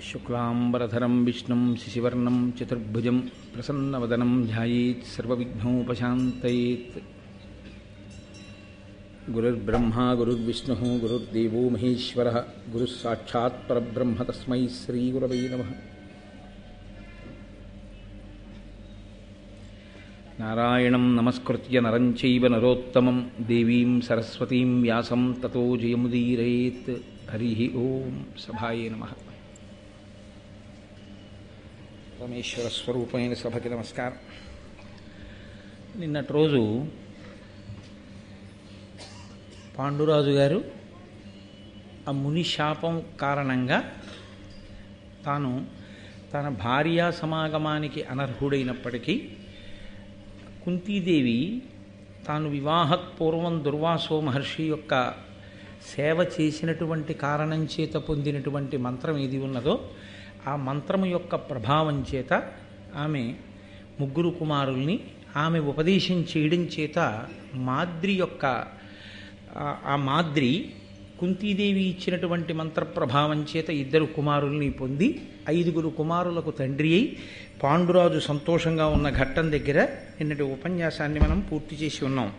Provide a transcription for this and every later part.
శుక్లాంబరధరం విష్ణుం శశివర్ణం చతుర్భుజం ప్రసన్నవదనం ధ్యాయేత్ సర్వవిఘ్నోపశాంతయేత్ గురుర్బ్రహ్మా గురుర్విష్ణు గురుర్దేవో మహేశ్వర గురుస్సాక్షాత్ పరబ్రహ్మ తస్మై శ్రీగురవై నమ నారాయణం నమస్కృత్య నరం చైవ నరోత్తమం దేవీం సరస్వతీం వ్యాసం తతో జయముదీరయేత్ హరి ఓం సభాయే నమ పరమేశ్వర స్వరూపమైన సభకి నమస్కారం నిన్నటి రోజు పాండురాజు గారు ఆ ముని శాపం కారణంగా తాను తన భార్యా సమాగమానికి అనర్హుడైనప్పటికీ కుంతీదేవి తాను వివాహత్ పూర్వం దుర్వాసో మహర్షి యొక్క సేవ చేసినటువంటి కారణం చేత పొందినటువంటి మంత్రం ఏది ఉన్నదో ఆ మంత్రము యొక్క ప్రభావం చేత ఆమె ముగ్గురు కుమారుల్ని ఆమె ఉపదేశం చేయడం చేత మాద్రి యొక్క ఆ మాద్రి కుంతీదేవి ఇచ్చినటువంటి మంత్ర ప్రభావం చేత ఇద్దరు కుమారుల్ని పొంది ఐదుగురు కుమారులకు తండ్రి అయి పాండురాజు సంతోషంగా ఉన్న ఘట్టం దగ్గర నిన్నటి ఉపన్యాసాన్ని మనం పూర్తి చేసి ఉన్నాం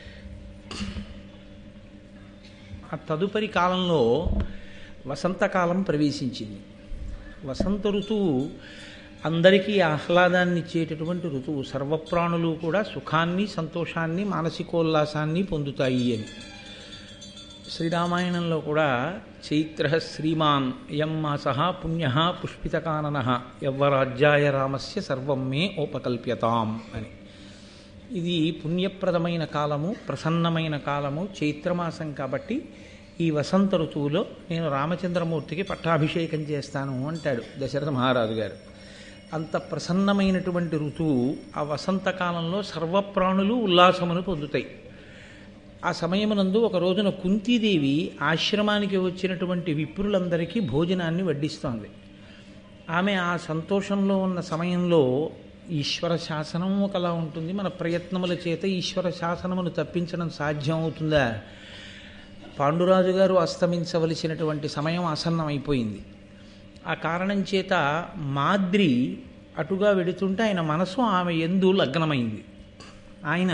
ఆ తదుపరి కాలంలో వసంతకాలం ప్రవేశించింది వసంత ఋతువు అందరికీ ఆహ్లాదాన్ని ఇచ్చేటటువంటి ఋతువు సర్వప్రాణులు కూడా సుఖాన్ని సంతోషాన్ని మానసికోల్లాసాన్ని పొందుతాయి అని శ్రీరామాయణంలో కూడా చైత్ర శ్రీమాన్ యం మాస పుణ్య పుష్పితకానన యవ్వరాజ్యాయ రామస్య సర్వం మే ఓపకల్ప్యతాం అని ఇది పుణ్యప్రదమైన కాలము ప్రసన్నమైన కాలము చైత్రమాసం కాబట్టి ఈ వసంత ఋతువులో నేను రామచంద్రమూర్తికి పట్టాభిషేకం చేస్తాను అంటాడు దశరథ మహారాజు గారు అంత ప్రసన్నమైనటువంటి ఋతువు ఆ వసంతకాలంలో సర్వప్రాణులు ఉల్లాసమును పొందుతాయి ఆ సమయమునందు ఒక రోజున కుంతీదేవి ఆశ్రమానికి వచ్చినటువంటి విప్రులందరికీ భోజనాన్ని వడ్డిస్తోంది ఆమె ఆ సంతోషంలో ఉన్న సమయంలో ఈశ్వర శాసనం ఒకలా ఉంటుంది మన ప్రయత్నముల చేత ఈశ్వర శాసనమును తప్పించడం సాధ్యం అవుతుందా పాండురాజు గారు అస్తమించవలసినటువంటి సమయం ఆసన్నమైపోయింది ఆ కారణం చేత మాద్రి అటుగా వెడుతుంటే ఆయన మనసు ఆమె ఎందు లగ్నమైంది ఆయన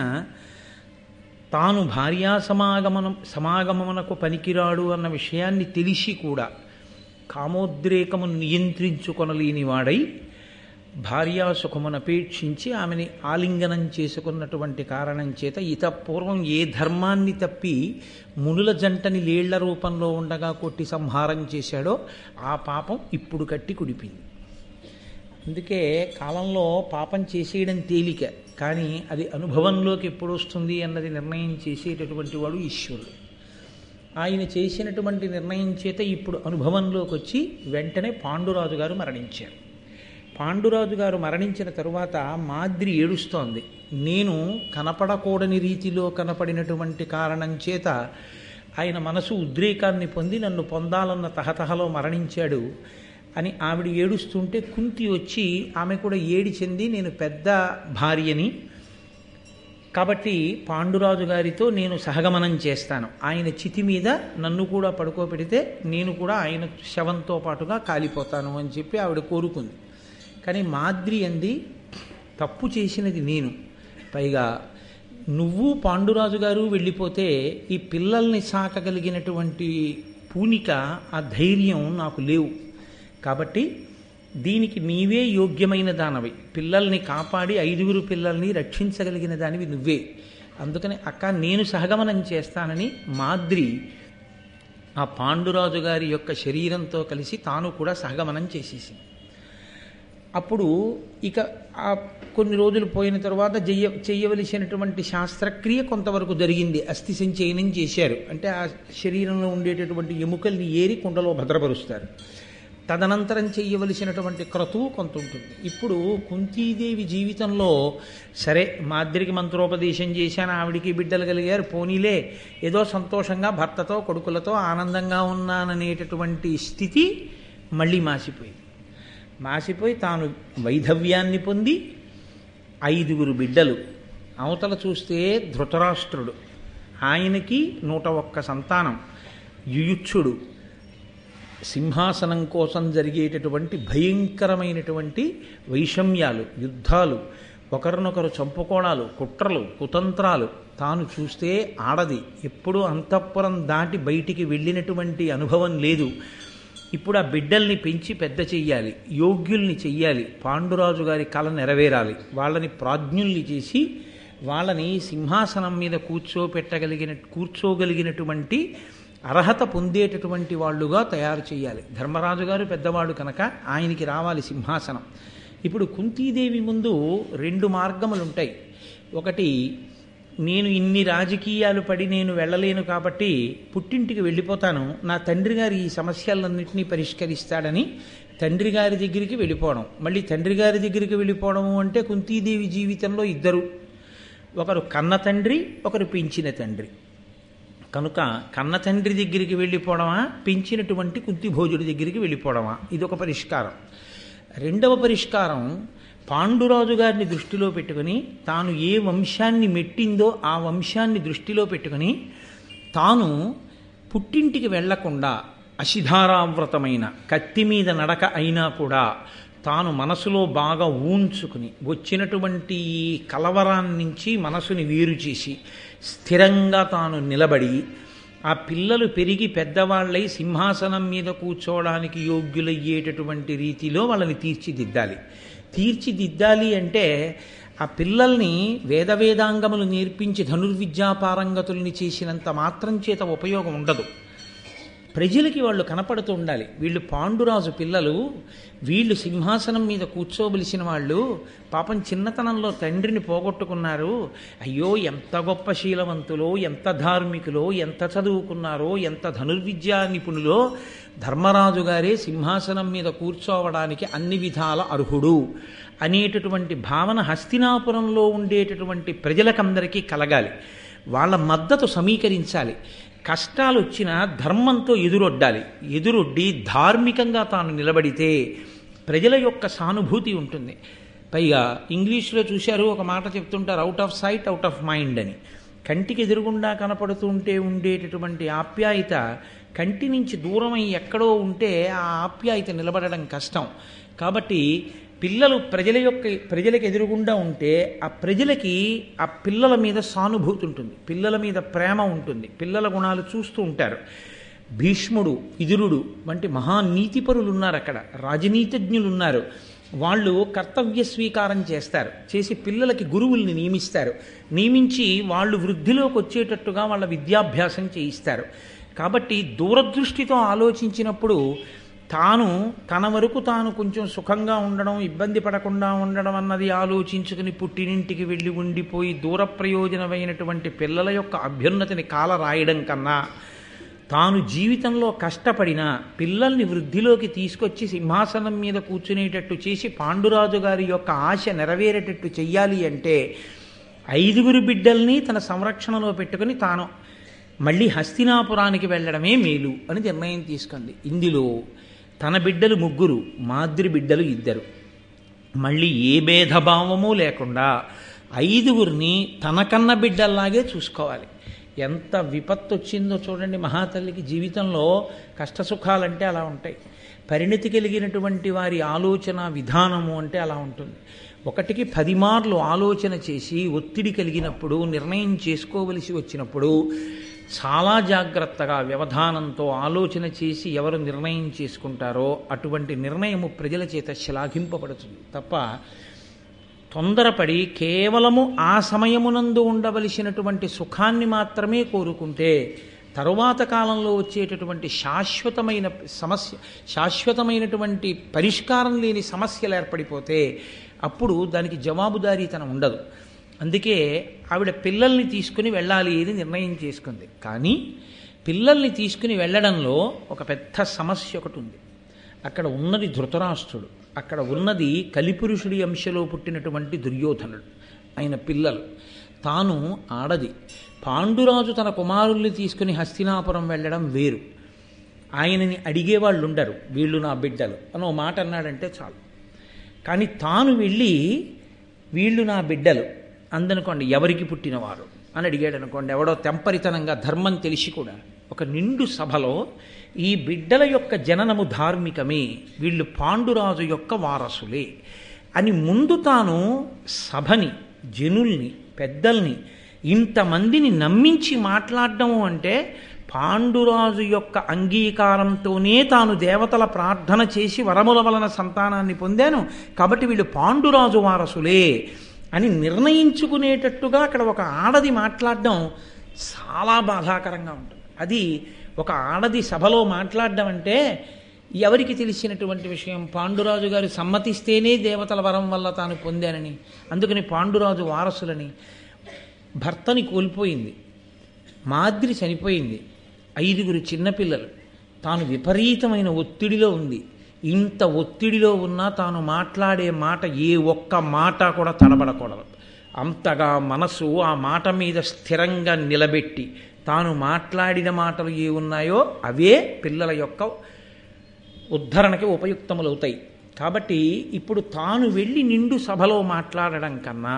తాను భార్యా సమాగమనం సమాగమనకు పనికిరాడు అన్న విషయాన్ని తెలిసి కూడా కామోద్రేకమును నియంత్రించుకొనలేని వాడై భార్యా సుఖమునపేక్షించి ఆమెని ఆలింగనం చేసుకున్నటువంటి కారణం చేత ఇత పూర్వం ఏ ధర్మాన్ని తప్పి మునుల జంటని లేళ్ల రూపంలో ఉండగా కొట్టి సంహారం చేశాడో ఆ పాపం ఇప్పుడు కట్టి కుడిపింది అందుకే కాలంలో పాపం చేసేయడం తేలిక కానీ అది అనుభవంలోకి ఎప్పుడు వస్తుంది అన్నది నిర్ణయం చేసేటటువంటి వాడు ఈశ్వరుడు ఆయన చేసినటువంటి నిర్ణయం చేత ఇప్పుడు అనుభవంలోకి వచ్చి వెంటనే పాండురాజు గారు మరణించారు పాండురాజు గారు మరణించిన తరువాత మాద్రి ఏడుస్తోంది నేను కనపడకూడని రీతిలో కనపడినటువంటి కారణం చేత ఆయన మనసు ఉద్రేకాన్ని పొంది నన్ను పొందాలన్న తహతహలో మరణించాడు అని ఆవిడ ఏడుస్తుంటే కుంతి వచ్చి ఆమె కూడా ఏడి చెంది నేను పెద్ద భార్యని కాబట్టి పాండురాజు గారితో నేను సహగమనం చేస్తాను ఆయన చితి మీద నన్ను కూడా పడుకోబెడితే నేను కూడా ఆయన శవంతో పాటుగా కాలిపోతాను అని చెప్పి ఆవిడ కోరుకుంది కానీ మాద్రి అంది తప్పు చేసినది నేను పైగా నువ్వు పాండురాజు గారు వెళ్ళిపోతే ఈ పిల్లల్ని సాకగలిగినటువంటి పూనిక ఆ ధైర్యం నాకు లేవు కాబట్టి దీనికి నీవే యోగ్యమైన దానవి పిల్లల్ని కాపాడి ఐదుగురు పిల్లల్ని రక్షించగలిగిన దానివి నువ్వే అందుకని అక్క నేను సహగమనం చేస్తానని మాద్రి ఆ పాండురాజు గారి యొక్క శరీరంతో కలిసి తాను కూడా సహగమనం చేసేసింది అప్పుడు ఇక ఆ కొన్ని రోజులు పోయిన తర్వాత చెయ్య చెయ్యవలసినటువంటి శాస్త్రక్రియ కొంతవరకు జరిగింది అస్థి సంచయనం చేశారు అంటే ఆ శరీరంలో ఉండేటటువంటి ఎముకల్ని ఏరి కుండలో భద్రపరుస్తారు తదనంతరం చెయ్యవలసినటువంటి క్రతువు కొంత ఉంటుంది ఇప్పుడు కుంతీదేవి జీవితంలో సరే మాద్రికి మంత్రోపదేశం చేశాను ఆవిడికి బిడ్డలు కలిగారు పోనీలే ఏదో సంతోషంగా భర్తతో కొడుకులతో ఆనందంగా ఉన్నాననేటటువంటి స్థితి మళ్ళీ మాసిపోయింది మాసిపోయి తాను వైధవ్యాన్ని పొంది ఐదుగురు బిడ్డలు అవతల చూస్తే ధృతరాష్ట్రుడు ఆయనకి నూట ఒక్క సంతానం యుయుచ్చుడు సింహాసనం కోసం జరిగేటటువంటి భయంకరమైనటువంటి వైషమ్యాలు యుద్ధాలు ఒకరినొకరు చంపుకోవడాలు కుట్రలు కుతంత్రాలు తాను చూస్తే ఆడది ఎప్పుడూ అంతఃపురం దాటి బయటికి వెళ్ళినటువంటి అనుభవం లేదు ఇప్పుడు ఆ బిడ్డల్ని పెంచి పెద్ద చెయ్యాలి యోగ్యుల్ని చెయ్యాలి పాండురాజు గారి కళ నెరవేరాలి వాళ్ళని ప్రాజ్ఞుల్ని చేసి వాళ్ళని సింహాసనం మీద కూర్చోపెట్టగలిగిన కూర్చోగలిగినటువంటి అర్హత పొందేటటువంటి వాళ్ళుగా తయారు చేయాలి ధర్మరాజు గారు పెద్దవాడు కనుక ఆయనకి రావాలి సింహాసనం ఇప్పుడు కుంతీదేవి ముందు రెండు మార్గములు ఉంటాయి ఒకటి నేను ఇన్ని రాజకీయాలు పడి నేను వెళ్ళలేను కాబట్టి పుట్టింటికి వెళ్ళిపోతాను నా తండ్రి గారు ఈ సమస్యలన్నింటినీ పరిష్కరిస్తాడని తండ్రి గారి దగ్గరికి వెళ్ళిపోవడం మళ్ళీ తండ్రి గారి దగ్గరికి వెళ్ళిపోవడము అంటే కుంతీదేవి జీవితంలో ఇద్దరు ఒకరు కన్న తండ్రి ఒకరు పెంచిన తండ్రి కనుక కన్న తండ్రి దగ్గరికి వెళ్ళిపోవడమా పెంచినటువంటి కుంతిభోజుడి దగ్గరికి వెళ్ళిపోవడమా ఇది ఒక పరిష్కారం రెండవ పరిష్కారం పాండురాజు గారిని దృష్టిలో పెట్టుకుని తాను ఏ వంశాన్ని మెట్టిందో ఆ వంశాన్ని దృష్టిలో పెట్టుకుని తాను పుట్టింటికి వెళ్లకుండా అశిధారావ్రతమైన కత్తి మీద నడక అయినా కూడా తాను మనసులో బాగా ఊంచుకుని వచ్చినటువంటి ఈ కలవరాన్ని నుంచి మనసుని వేరు చేసి స్థిరంగా తాను నిలబడి ఆ పిల్లలు పెరిగి పెద్దవాళ్ళై సింహాసనం మీద కూర్చోవడానికి యోగ్యులయ్యేటటువంటి రీతిలో వాళ్ళని తీర్చిదిద్దాలి తీర్చిదిద్దాలి అంటే ఆ పిల్లల్ని వేద వేదాంగములు నేర్పించి ధనుర్విద్యాపారంగతుల్ని చేసినంత మాత్రం చేత ఉపయోగం ఉండదు ప్రజలకి వాళ్ళు కనపడుతూ ఉండాలి వీళ్ళు పాండురాజు పిల్లలు వీళ్ళు సింహాసనం మీద కూర్చోవలసిన వాళ్ళు పాపం చిన్నతనంలో తండ్రిని పోగొట్టుకున్నారు అయ్యో ఎంత గొప్ప శీలవంతులో ఎంత ధార్మికులో ఎంత చదువుకున్నారో ఎంత ధనుర్విద్యా నిపుణులో ధర్మరాజు గారే సింహాసనం మీద కూర్చోవడానికి అన్ని విధాల అర్హుడు అనేటటువంటి భావన హస్తినాపురంలో ఉండేటటువంటి ప్రజలకందరికీ కలగాలి వాళ్ళ మద్దతు సమీకరించాలి కష్టాలు వచ్చినా ధర్మంతో ఎదురొడ్డాలి ఎదురొడ్డి ధార్మికంగా తాను నిలబడితే ప్రజల యొక్క సానుభూతి ఉంటుంది పైగా ఇంగ్లీష్లో చూశారు ఒక మాట చెప్తుంటారు out of sight out of mind అని కంటికి ఎదురుగుండా కనపడుతుంటే ఉండేటటువంటి ఆప్యాయత కంటి నుంచి దూరమై ఎక్కడో ఉంటే ఆ ఆప్యాయత నిలబడడం కష్టం కాబట్టి పిల్లలు ప్రజల యొక్క ప్రజలకు ఎదురుగుండా ఉంటే ఆ ప్రజలకి ఆ పిల్లల మీద సానుభూతి ఉంటుంది పిల్లల మీద ప్రేమ ఉంటుంది పిల్లల గుణాలు చూస్తూ ఉంటారు భీష్ముడు విదురుడు వంటి మహానీతిపరులు ఉన్నారు అక్కడ రాజనీతిజ్ఞులు ఉన్నారు వాళ్ళు కర్తవ్య స్వీకారం చేస్తారు చేసి పిల్లలకి గురువుల్ని నియమిస్తారు నియమించి వాళ్ళు వృద్ధిలోకి వచ్చేటట్టుగా వాళ్ళ విద్యాభ్యాసం చేయిస్తారు కాబట్టి దూరదృష్టితో ఆలోచించినప్పుడు తాను తన వరకు తాను కొంచెం సుఖంగా ఉండడం ఇబ్బంది పడకుండా ఉండడం అన్నది ఆలోచించుకుని పుట్టినింటికి వెళ్ళి ఉండిపోయి దూర ప్రయోజనమైనటువంటి పిల్లల యొక్క అభ్యున్నతిని కాల రాయడం కన్నా తాను జీవితంలో కష్టపడిన పిల్లల్ని వృద్ధిలోకి తీసుకొచ్చి సింహాసనం మీద కూర్చునేటట్టు చేసి పాండురాజు గారి యొక్క ఆశ నెరవేరేటట్టు చెయ్యాలి అంటే ఐదుగురు బిడ్డల్ని తన సంరక్షణలో పెట్టుకుని తాను మళ్ళీ హస్తినాపురానికి వెళ్ళడమే మేలు అని నిర్ణయం తీసుకుంది ఇందులో తన బిడ్డలు ముగ్గురు మాద్రి బిడ్డలు ఇద్దరు మళ్ళీ ఏ భేదభావము లేకుండా ఐదుగురిని తనకన్న బిడ్డల్లాగే చూసుకోవాలి ఎంత విపత్తు వచ్చిందో చూడండి మహాతల్లికి జీవితంలో కష్టసుఖాలంటే అలా ఉంటాయి పరిణితి కలిగినటువంటి వారి ఆలోచన విధానము అంటే అలా ఉంటుంది ఒకటికి పది మార్లు ఆలోచన చేసి ఒత్తిడి కలిగినప్పుడు నిర్ణయం చేసుకోవలసి వచ్చినప్పుడు చాలా జాగ్రత్తగా వ్యవధానంతో ఆలోచన చేసి ఎవరు నిర్ణయం చేసుకుంటారో అటువంటి నిర్ణయము ప్రజల చేత శ్లాఘింపబడుతుంది తప్ప తొందరపడి కేవలము ఆ సమయమునందు ఉండవలసినటువంటి సుఖాన్ని మాత్రమే కోరుకుంటే తరువాత కాలంలో వచ్చేటటువంటి శాశ్వతమైన సమస్య శాశ్వతమైనటువంటి పరిష్కారం లేని సమస్యలు ఏర్పడిపోతే అప్పుడు దానికి జవాబుదారీతనం ఉండదు అందుకే ఆవిడ పిల్లల్ని తీసుకుని వెళ్ళాలి అని నిర్ణయం చేసుకుంది కానీ పిల్లల్ని తీసుకుని వెళ్ళడంలో ఒక పెద్ద సమస్య ఒకటి ఉంది అక్కడ ఉన్నది ధృతరాష్ట్రుడు అక్కడ ఉన్నది కలిపురుషుడి అంశలో పుట్టినటువంటి దుర్యోధనుడు ఆయన పిల్లలు తాను ఆడది పాండురాజు తన కుమారుల్ని తీసుకుని హస్తినాపురం వెళ్ళడం వేరు ఆయనని అడిగేవాళ్ళు ఉండరు వీళ్ళు నా బిడ్డలు అని ఓ మాట అన్నాడంటే చాలు కానీ తాను వెళ్ళి వీళ్ళు నా బిడ్డలు అందనుకోండి ఎవరికి పుట్టినవారు అని అడిగాడు అనుకోండి ఎవడో తెంపరితనంగా ధర్మం తెలిసి కూడా ఒక నిండు సభలో ఈ బిడ్డల యొక్క జననము ధార్మికమే వీళ్ళు పాండురాజు యొక్క వారసులే అని ముందు తాను సభని జనుల్ని పెద్దల్ని ఇంతమందిని నమ్మించి మాట్లాడడము అంటే పాండురాజు యొక్క అంగీకారంతోనే తాను దేవతల ప్రార్థన చేసి వరముల వలన సంతానాన్ని పొందాను కాబట్టి వీళ్ళు పాండురాజు వారసులే అని నిర్ణయించుకునేటట్టుగా అక్కడ ఒక ఆడది మాట్లాడడం చాలా బాధాకరంగా ఉంటుంది అది ఒక ఆడది సభలో మాట్లాడడం అంటే ఎవరికి తెలిసినటువంటి విషయం పాండురాజు గారు సమ్మతిస్తేనే దేవతల వరం వల్ల తాను పొందానని అందుకని పాండురాజు వారసులని భర్తని కోల్పోయింది మాద్రి చనిపోయింది ఐదుగురు చిన్నపిల్లలు తాను విపరీతమైన ఒత్తిడిలో ఉంది ఇంత ఒత్తిడిలో ఉన్నా తాను మాట్లాడే మాట ఏ ఒక్క మాట కూడా తడబడకూడదు అంతగా మనసు ఆ మాట మీద స్థిరంగా నిలబెట్టి తాను మాట్లాడిన మాటలు ఏ ఉన్నాయో అవే పిల్లల యొక్క ఉద్ధరణకి ఉపయుక్తములవుతాయి కాబట్టి ఇప్పుడు తాను వెళ్ళి నిండు సభలో మాట్లాడడం కన్నా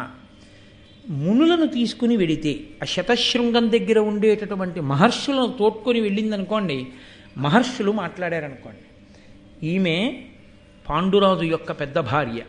మునులను తీసుకుని వెడితే ఆ శతశృంగం దగ్గర ఉండేటటువంటి మహర్షులను తోడ్కొని వెళ్ళిందనుకోండి మహర్షులు మాట్లాడారనుకోండి ఈమె పాండురాజు యొక్క పెద్ద భార్య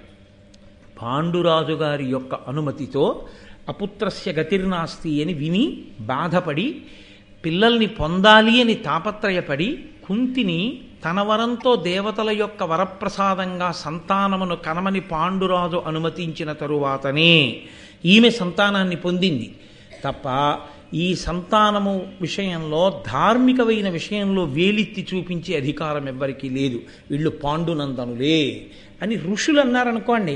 పాండురాజు గారి యొక్క అనుమతితో అపుత్రస్య గతిర్నాస్తి అని విని బాధపడి పిల్లల్ని పొందాలి అని తాపత్రయపడి కుంతిని తన వరంతో దేవతల యొక్క వరప్రసాదంగా సంతానమును కనమని పాండురాజు అనుమతించిన తరువాతనే ఈమె సంతానాన్ని పొందింది తప్ప ఈ సంతానము విషయంలో ధార్మికమైన విషయంలో వేలెత్తి చూపించే అధికారం ఎవ్వరికీ లేదు వీళ్ళు పాండునందనులే అని ఋషులు అన్నారనుకోండి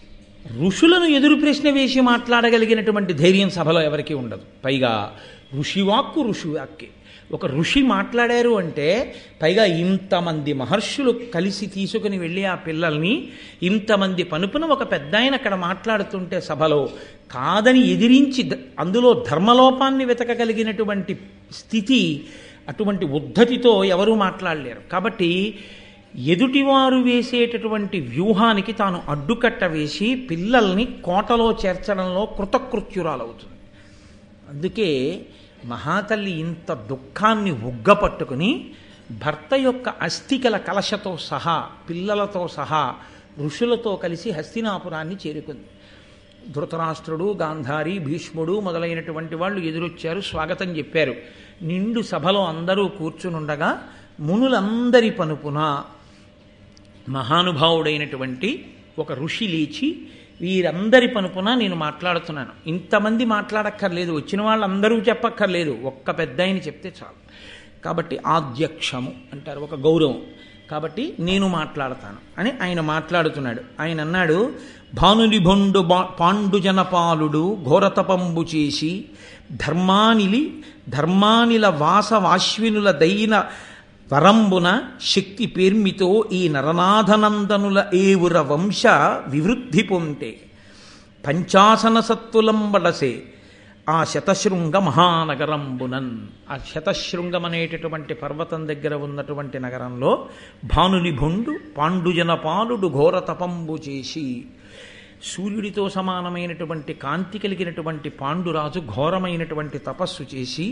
ఋషులను ఎదురు ప్రశ్న వేసి మాట్లాడగలిగినటువంటి ధైర్యం సభలో ఎవరికీ ఉండదు పైగా ఋషివాక్కు ఋషివాక్కే ఒక ఋషి మాట్లాడారు అంటే పైగా ఇంతమంది మహర్షులు కలిసి తీసుకుని వెళ్ళి ఆ పిల్లల్ని ఇంతమంది పనుపున ఒక పెద్ద ఆయన అక్కడ మాట్లాడుతుంటే సభలో కాదని ఎదిరించి ద- అందులో ధర్మలోపాన్ని వెతకగలిగినటువంటి స్థితి అటువంటి ఉద్ధతితో ఎవరూ మాట్లాడలేరు కాబట్టి ఎదుటివారు వేసేటటువంటి వ్యూహానికి తాను అడ్డుకట్ట వేసి పిల్లల్ని కోటలో చేర్చడంలో కృతకృత్యురాలవుతుంది అందుకే మహాతల్లి ఇంత దుఃఖాన్ని ఉగ్గపట్టుకుని భర్త యొక్క అస్థికల కలశతో సహా పిల్లలతో సహా ఋషులతో కలిసి హస్తినాపురాన్ని చేరుకుంది ధృతరాష్ట్రుడు గాంధారి భీష్ముడు మొదలైనటువంటి వాళ్ళు ఎదురొచ్చారు స్వాగతం చెప్పారు నిండు సభలో అందరూ కూర్చునుండగా మునులందరి పనుపున మహానుభావుడైనటువంటి ఒక ఋషి లేచి వీరందరి పనుపున నేను మాట్లాడుతున్నాను ఇంతమంది మాట్లాడక్కర్లేదు వచ్చిన వాళ్ళందరూ చెప్పక్కర్లేదు ఒక్క పెద్ద ఆయన చెప్తే చాలు కాబట్టి ఆధ్యక్షము అంటారు ఒక గౌరవం కాబట్టి నేను మాట్లాడతాను అని ఆయన మాట్లాడుతున్నాడు ఆయన అన్నాడు భానుని భొండు బా- పాండుజనపాలుడు ఘోరతపంబు చేసి ధర్మానిలి ధర్మానిల వాస వాశ్వినుల దైన వరంబున శక్తి పేర్మితో ఈ నరనాథనందనుల ఏవుర వంశ వివృద్ధి పొంటే పంచాసన సత్తులంబడసే ఆ శతశృంగ మహానగరంబునన్ ఆ శతశృంగం అనేటటువంటి పర్వతం దగ్గర ఉన్నటువంటి నగరంలో భానుని భొండు పాండుజన పాలుడు ఘోర తపంబు చేసి సూర్యుడితో సమానమైనటువంటి కాంతి కలిగినటువంటి పాండురాజు ఘోరమైనటువంటి తపస్సు చేసి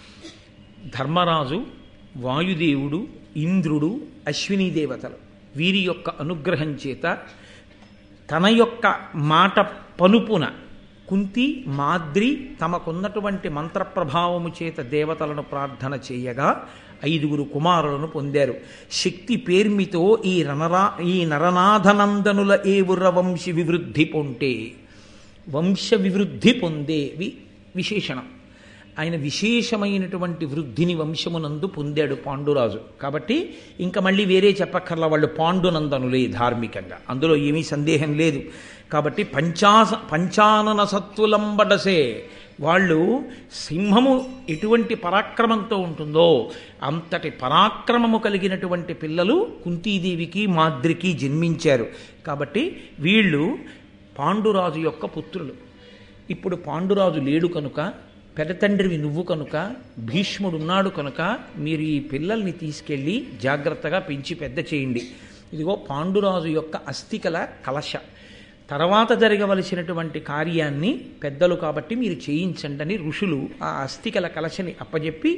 ధర్మరాజు వాయుదేవుడు ఇంద్రుడు అశ్వినీ దేవతలు వీరి యొక్క అనుగ్రహం చేత తన యొక్క మాట పనుపున కుంతి మాద్రి తమకున్నటువంటి మంత్రప్రభావము చేత దేవతలను ప్రార్థన చేయగా ఐదుగురు కుమారులను పొందారు శక్తి పేర్మితో ఈ రణరా ఈ నరనాథనందనుల ఏవుర వంశి వివృద్ధి పొంటే వంశ వివృద్ధి పొందే వి విశేషణం ఆయన విశేషమైనటువంటి వృద్ధిని వంశమునందు పొందాడు పాండురాజు కాబట్టి ఇంకా మళ్ళీ వేరే చెప్పక్కర్లా వాళ్ళు పాండునందనులే ధార్మికంగా అందులో ఏమీ సందేహం లేదు కాబట్టి పంచాస పంచానన సత్తులంబడసే వాళ్ళు సింహము ఎటువంటి పరాక్రమంతో ఉంటుందో అంతటి పరాక్రమము కలిగినటువంటి పిల్లలు కుంతీదేవికి మాద్రికి జన్మించారు కాబట్టి వీళ్ళు పాండురాజు యొక్క పుత్రులు ఇప్పుడు పాండురాజు లేడు కనుక పెదతండ్రివి నువ్వు కనుక భీష్ముడున్నాడు కనుక మీరు ఈ పిల్లల్ని తీసుకెళ్ళి జాగ్రత్తగా పెంచి పెద్ద చేయండి ఇదిగో పాండురాజు యొక్క అస్థికల కలశ తర్వాత జరగవలసినటువంటి కార్యాన్ని పెద్దలు కాబట్టి మీరు చేయించండి అని ఋషులు ఆ అస్థికల కలశని అప్పజెప్పి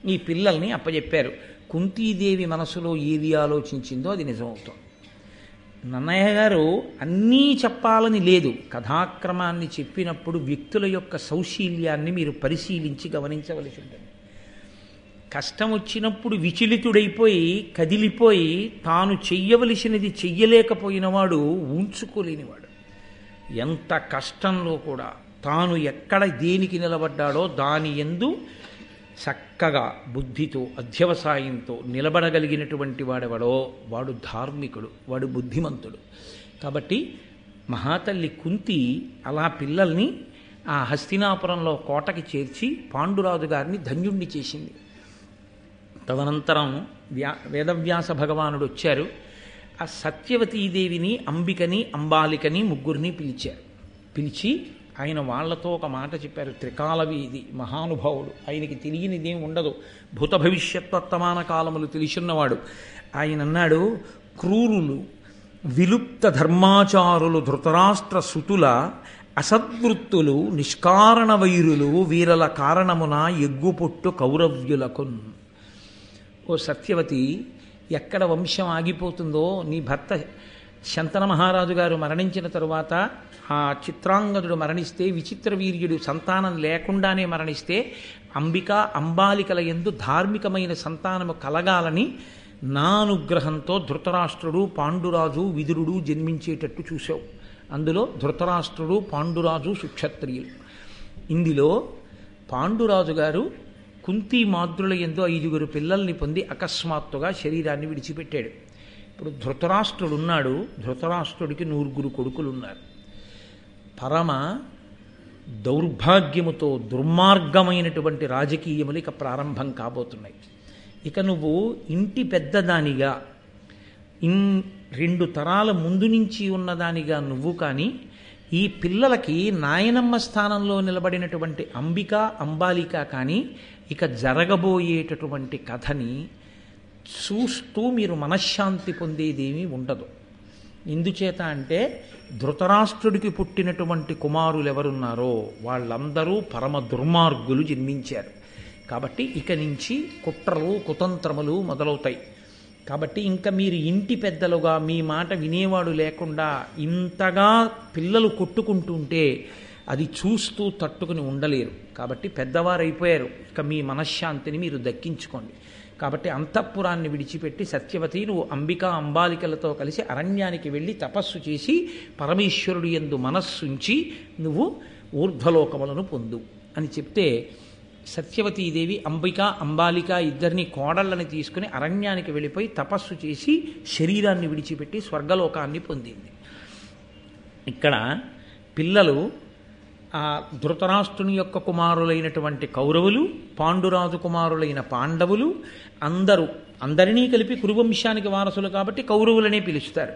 ఈ పిల్లల్ని అప్పచెప్పారు కుంతీదేవి మనసులో ఏది ఆలోచించిందో అది నిజమవుతుంది నన్నయ్య గారు అన్నీ చెప్పాలని లేదు కథాక్రమాన్ని చెప్పినప్పుడు వ్యక్తుల యొక్క సౌశీల్యాన్ని మీరు పరిశీలించి గమనించవలసి ఉంటుంది కష్టం వచ్చినప్పుడు విచలితుడైపోయి కదిలిపోయి తాను చెయ్యవలసినది చెయ్యలేకపోయినవాడు ఉంచుకోలేనివాడు ఎంత కష్టంలో కూడా తాను ఎక్కడ దేనికి నిలబడ్డాడో దాని ఎందు చక్కగా బుద్ధితో అధ్యవసాయంతో నిలబడగలిగినటువంటి వాడెవడో వాడు ధార్మికుడు వాడు బుద్ధిమంతుడు కాబట్టి మహాతల్లి కుంతి అలా పిల్లల్ని ఆ హస్తినాపురంలో కోటకి చేర్చి పాండురాజు గారిని ధన్యుణ్ణి చేసింది తదనంతరం వ్యా వేదవ్యాస భగవానుడు వచ్చారు ఆ సత్యవతీదేవిని అంబికని అంబాలికని ముగ్గురిని పిలిచారు పిలిచి ఆయన వాళ్లతో ఒక మాట చెప్పారు త్రికాలవీది మహానుభావుడు ఆయనకి తెలియనిదేం ఉండదు భూత భవిష్యత్ వర్తమాన కాలములు తెలిసిన్నవాడు ఆయన అన్నాడు క్రూరులు విలుప్త ధర్మాచారులు ధృతరాష్ట్ర సుతుల అసద్వృత్తులు నిష్కారణ వైరులు వీరల కారణమున ఎగ్గుపొట్టు కౌరవ్యులకున్ ఓ సత్యవతి ఎక్కడ వంశం ఆగిపోతుందో నీ భర్త శంతన మహారాజు గారు మరణించిన తరువాత ఆ చిత్రాంగదుడు మరణిస్తే విచిత్ర వీర్యుడు సంతానం లేకుండానే మరణిస్తే అంబిక అంబాలికల ఎందు ధార్మికమైన సంతానము కలగాలని నా అనుగ్రహంతో ధృతరాష్ట్రుడు పాండురాజు విదురుడు జన్మించేటట్టు చూశావు అందులో ధృతరాష్ట్రుడు పాండురాజు సుక్షత్రియులు ఇందులో పాండురాజు గారు కుంతి మాద్రుల ఎందు ఐదుగురు పిల్లల్ని పొంది అకస్మాత్తుగా శరీరాన్ని విడిచిపెట్టాడు ఇప్పుడు ధృతరాష్ట్రుడు ఉన్నాడు ధృతరాష్ట్రుడికి నూరుగురు కొడుకులు ఉన్నారు పరమ దౌర్భాగ్యముతో దుర్మార్గమైనటువంటి రాజకీయములు ఇక ప్రారంభం కాబోతున్నాయి ఇక నువ్వు ఇంటి పెద్దదానిగా ఇన్ రెండు తరాల ముందు నుంచి ఉన్నదానిగా నువ్వు కానీ ఈ పిల్లలకి నాయనమ్మ స్థానంలో నిలబడినటువంటి అంబిక అంబాలిక కానీ ఇక జరగబోయేటటువంటి కథని చూస్తూ మీరు మనశ్శాంతి పొందేదేమీ ఉండదు ఎందుచేత అంటే ధృతరాష్ట్రుడికి పుట్టినటువంటి కుమారులు ఎవరున్నారో వాళ్ళందరూ పరమ దుర్మార్గులు జన్మించారు కాబట్టి ఇక నుంచి కుట్రలు కుతంత్రములు మొదలవుతాయి కాబట్టి ఇంకా మీరు ఇంటి పెద్దలుగా మీ మాట వినేవాడు లేకుండా ఇంతగా పిల్లలు కొట్టుకుంటుంటే అది చూస్తూ తట్టుకుని ఉండలేరు కాబట్టి పెద్దవారు అయిపోయారు ఇక మీ మనశ్శాంతిని మీరు దక్కించుకోండి కాబట్టి అంతఃపురాన్ని విడిచిపెట్టి సత్యవతి నువ్వు అంబికా అంబాలికలతో కలిసి అరణ్యానికి వెళ్ళి తపస్సు చేసి పరమేశ్వరుడు ఎందు మనస్సుంచి నువ్వు ఊర్ధ్వలోకములను పొందు అని చెప్తే సత్యవతీదేవి అంబిక అంబాలిక ఇద్దరిని కోడళ్ళని తీసుకుని అరణ్యానికి వెళ్ళిపోయి తపస్సు చేసి శరీరాన్ని విడిచిపెట్టి స్వర్గలోకాన్ని పొందింది ఇక్కడ పిల్లలు ఆ ధృతరాష్ట్రుని యొక్క కుమారులైనటువంటి కౌరవులు పాండురాజు కుమారులైన పాండవులు అందరూ అందరినీ కలిపి కురువంశానికి వారసులు కాబట్టి కౌరవులనే పిలుస్తారు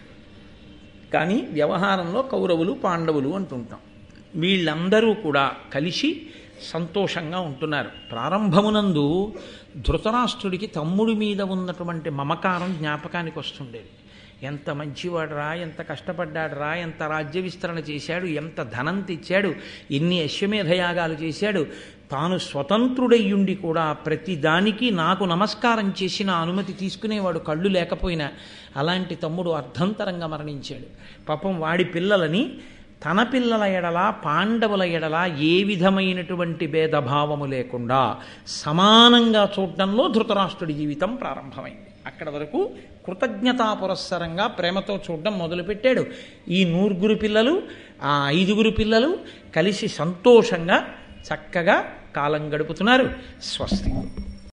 కానీ వ్యవహారంలో కౌరవులు పాండవులు అంటుంటాం వీళ్ళందరూ కూడా కలిసి సంతోషంగా ఉంటున్నారు ప్రారంభమునందు ధృతరాష్ట్రుడికి తమ్ముడి మీద ఉన్నటువంటి మమకారం జ్ఞాపకానికి వస్తుండేది ఎంత మంచివాడురా ఎంత కష్టపడ్డాడురా ఎంత రాజ్య విస్తరణ చేశాడు ఎంత ధనం తెచ్చాడు ఎన్ని అశ్వమేధయాగాలు చేశాడు తాను స్వతంత్రుడయ్యుండి కూడా ప్రతి దానికి నాకు నమస్కారం చేసిన అనుమతి తీసుకునేవాడు కళ్ళు లేకపోయినా అలాంటి తమ్ముడు అర్ధంతరంగా మరణించాడు పాపం వాడి పిల్లలని తన పిల్లల ఎడల పాండవుల ఎడల ఏ విధమైనటువంటి భేదభావము లేకుండా సమానంగా చూడడంలో ధృతరాష్ట్రుడి జీవితం ప్రారంభమైంది అక్కడ వరకు కృతజ్ఞతా పురస్సరంగా ప్రేమతో చూడడం మొదలుపెట్టాడు ఈ నూరుగురు పిల్లలు ఆ ఐదుగురు పిల్లలు కలిసి సంతోషంగా చక్కగా కాలం గడుపుతున్నారు స్వస్తి